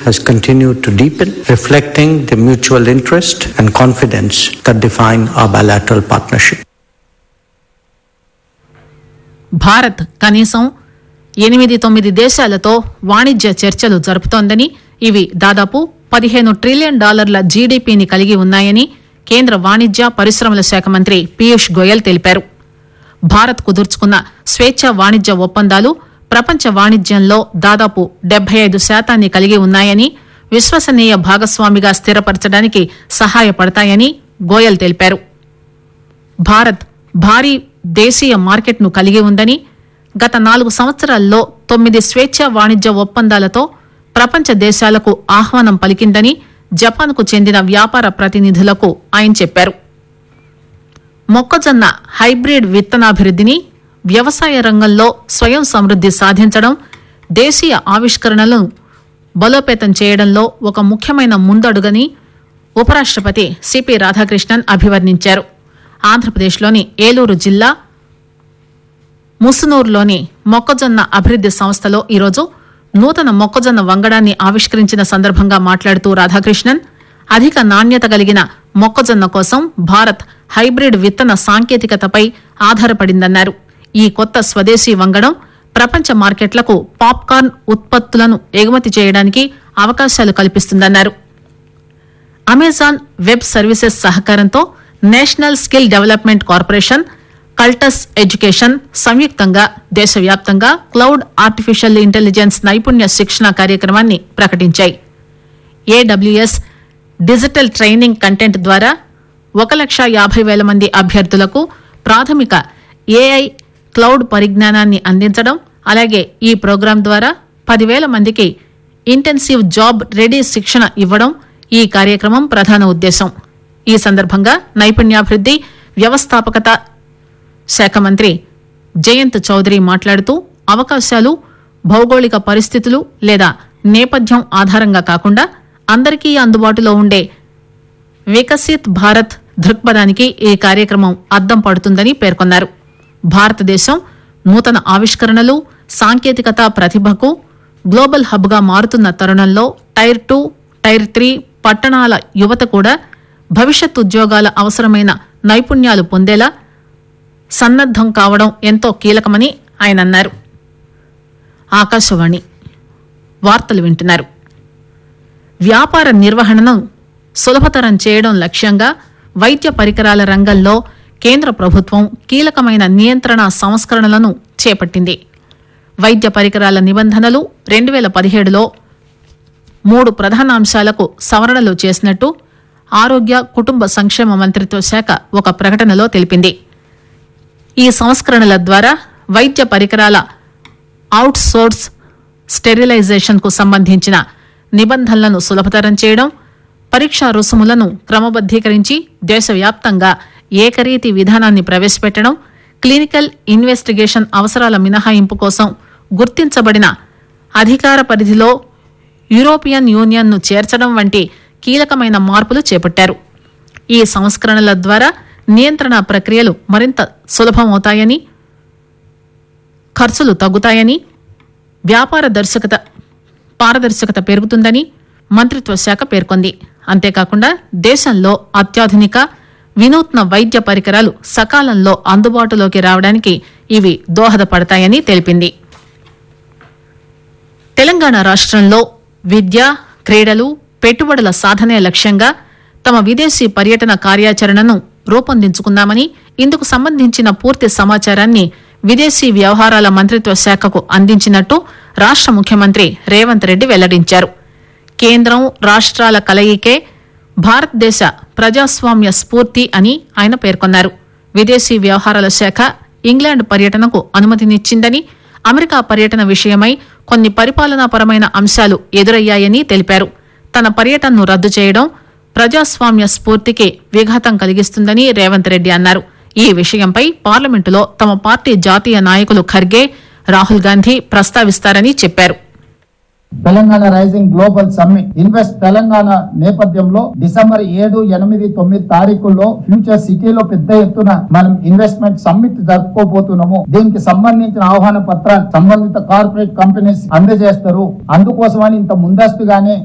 has continued to deepen, reflecting the mutual interest and confidence that define our bilateral partnership. Bharat కనీసం ఎనిమిది తొమ్మిది దేశాలతో వాణిజ్య చర్చలు జరుపుతోందని ఇవి దాదాపు పదిహేను ట్రిలియన్ డాలర్ల జీడీపీని కలిగి ఉన్నాయని కేంద్ర వాణిజ్య పరిశ్రమల శాఖ మంత్రి పీయూష్ గోయల్ తెలిపారు భారత్ కుదుర్చుకున్న స్వేచ్ఛ వాణిజ్య ఒప్పందాలు ప్రపంచ వాణిజ్యంలో దాదాపు డెబ్బై ఐదు శాతాన్ని కలిగి ఉన్నాయని విశ్వసనీయ భాగస్వామిగా స్థిరపరచడానికి సహాయపడతాయని గోయల్ తెలిపారు భారత్ భారీ దేశీయ మార్కెట్ను కలిగి ఉందని గత నాలుగు సంవత్సరాల్లో తొమ్మిది స్వేచ్ఛ వాణిజ్య ఒప్పందాలతో ప్రపంచ దేశాలకు ఆహ్వానం పలికిందని జపాన్కు చెందిన వ్యాపార ప్రతినిధులకు ఆయన చెప్పారు మొక్కజొన్న హైబ్రిడ్ విత్తనాభివృద్ధిని వ్యవసాయ రంగంలో స్వయం సమృద్ది సాధించడం దేశీయ ఆవిష్కరణలను బలోపేతం చేయడంలో ఒక ముఖ్యమైన ముందడుగని ఉపరాష్టపతి సిపి రాధాకృష్ణన్ అభివర్ణించారు ఆంధ్రప్రదేశ్లోని ఏలూరు జిల్లా ముసునూరులోని మొక్కజొన్న అభివృద్ది సంస్థలో ఈరోజు నూతన మొక్కజొన్న వంగడాన్ని ఆవిష్కరించిన సందర్భంగా మాట్లాడుతూ రాధాకృష్ణన్ అధిక నాణ్యత కలిగిన మొక్కజొన్న కోసం భారత్ హైబ్రిడ్ విత్తన సాంకేతికతపై ఆధారపడిందన్నారు ఈ కొత్త స్వదేశీ వంగడం ప్రపంచ మార్కెట్లకు పాప్కార్న్ ఉత్పత్తులను ఎగుమతి చేయడానికి అవకాశాలు కల్పిస్తుందన్నారు అమెజాన్ వెబ్ సర్వీసెస్ సహకారంతో National Skill Development Corporation Cultus Education సంయుక్తంగా దేశవ్యాప్తంగా క్లౌడ్ ఆర్టిఫిషియల్ ఇంటెలిజెన్స్ నైపుణ్య శిక్షణ కార్యక్రమాన్ని ప్రకటించాయి ఏడబ్ల్యూఎస్ డిజిటల్ ట్రైనింగ్ కంటెంట్ ద్వారా ఒక లక్ష యాభై వేల మంది అభ్యర్థులకు ప్రాథమిక ఏఐ క్లౌడ్ పరిజ్ఞానాన్ని అందించడం అలాగే ఈ ప్రోగ్రాం ద్వారా పదివేల మందికి ఇంటెన్సివ్ జాబ్ రెడీ శిక్షణ ఇవ్వడం ఈ కార్యక్రమం ప్రధాన ఉద్దేశం ఈ సందర్భంగా నైపుణ్యాభివృద్ది వ్యవస్థాపకత శాఖ మంత్రి జయంత్ చౌదరి మాట్లాడుతూ అవకాశాలు భౌగోళిక పరిస్థితులు లేదా నేపథ్యం ఆధారంగా కాకుండా అందరికీ అందుబాటులో ఉండే వికసిత్ భారత్ దృక్పథానికి ఈ కార్యక్రమం అద్దం పడుతుందని పేర్కొన్నారు భారతదేశం నూతన ఆవిష్కరణలు సాంకేతికత ప్రతిభకు గ్లోబల్ హబ్గా మారుతున్న తరుణంలో టైర్ టూ టైర్ త్రీ పట్టణాల యువత కూడా భవిష్యత్ ఉద్యోగాల అవసరమైన నైపుణ్యాలు పొందేలా సన్నద్దం కావడం ఎంతో కీలకమని ఆయన అన్నారు ఆకాశవాణి వార్తలు వింటున్నారు వ్యాపార నిర్వహణను సులభతరం చేయడం లక్ష్యంగా వైద్య పరికరాల రంగంలో కేంద్ర ప్రభుత్వం కీలకమైన నియంత్రణ సంస్కరణలను చేపట్టింది వైద్య పరికరాల నిబంధనలు రెండు వేల పదిహేడులో మూడు ప్రధాన అంశాలకు సవరణలు చేసినట్టు ఆరోగ్య కుటుంబ సంక్షేమ మంత్రిత్వ శాఖ ఒక ప్రకటనలో తెలిపింది ఈ సంస్కరణల ద్వారా వైద్య పరికరాల అవుట్ సోర్స్ స్టెరిలైజేషన్ కు సంబంధించిన నిబంధనలను సులభతరం చేయడం పరీక్షా రుసుములను క్రమబద్దీకరించి దేశవ్యాప్తంగా ఏకరీతి విధానాన్ని ప్రవేశపెట్టడం క్లినికల్ ఇన్వెస్టిగేషన్ అవసరాల మినహాయింపు కోసం గుర్తించబడిన అధికార పరిధిలో యూరోపియన్ యూనియన్ను చేర్చడం వంటి కీలకమైన మార్పులు చేపట్టారు ఈ సంస్కరణల ద్వారా నియంత్రణ ప్రక్రియలు మరింత సులభమవుతాయని ఖర్చులు తగ్గుతాయని వ్యాపార దర్శకత పారదర్శకత పెరుగుతుందని మంత్రిత్వ శాఖ పేర్కొంది అంతేకాకుండా దేశంలో అత్యాధునిక వినూత్న వైద్య పరికరాలు సకాలంలో అందుబాటులోకి రావడానికి ఇవి దోహదపడతాయని తెలిపింది తెలంగాణ రాష్ట్రంలో విద్య క్రీడలు పెట్టుబడుల సాధనే లక్ష్యంగా తమ విదేశీ పర్యటన కార్యాచరణను రూపొందించుకున్నామని ఇందుకు సంబంధించిన పూర్తి సమాచారాన్ని విదేశీ వ్యవహారాల మంత్రిత్వ శాఖకు అందించినట్టు రాష్ట ముఖ్యమంత్రి రేవంత్ రెడ్డి వెల్లడించారు కేంద్రం రాష్ట్రాల కలయికే భారతదేశ ప్రజాస్వామ్య స్ఫూర్తి అని ఆయన పేర్కొన్నారు విదేశీ వ్యవహారాల శాఖ ఇంగ్లాండ్ పర్యటనకు అనుమతినిచ్చిందని అమెరికా పర్యటన విషయమై కొన్ని పరిపాలనాపరమైన అంశాలు ఎదురయ్యాయని తెలిపారు తన పర్యటనను రద్దు చేయడం ప్రజాస్వామ్య స్ఫూర్తికి విఘాతం కలిగిస్తుందని రేవంత్ రెడ్డి అన్నారు ఈ విషయంపై పార్లమెంటులో తమ పార్టీ జాతీయ నాయకులు ఖర్గే రాహుల్ గాంధీ ప్రస్తావిస్తారని చెప్పారు Telangana Rising Global Summit invest Telangana నేపథ్యంలో డిసెంబర్ ఏడు ఎనిమిది తొమ్మిది తారీఖుల్లో ఫ్యూచర్ సిటీలో పెద్ద ఎత్తున మనం ఇన్వెస్ట్మెంట్ సమ్మిట్ జరుపుకోబోతున్నాము దీనికి సంబంధించిన ఆహ్వాన పత్రాలు సంబంధిత కార్పొరేట్ కంపెనీస్ అందజేస్తారు అందుకోసమని ఇంత ముందస్తుగానే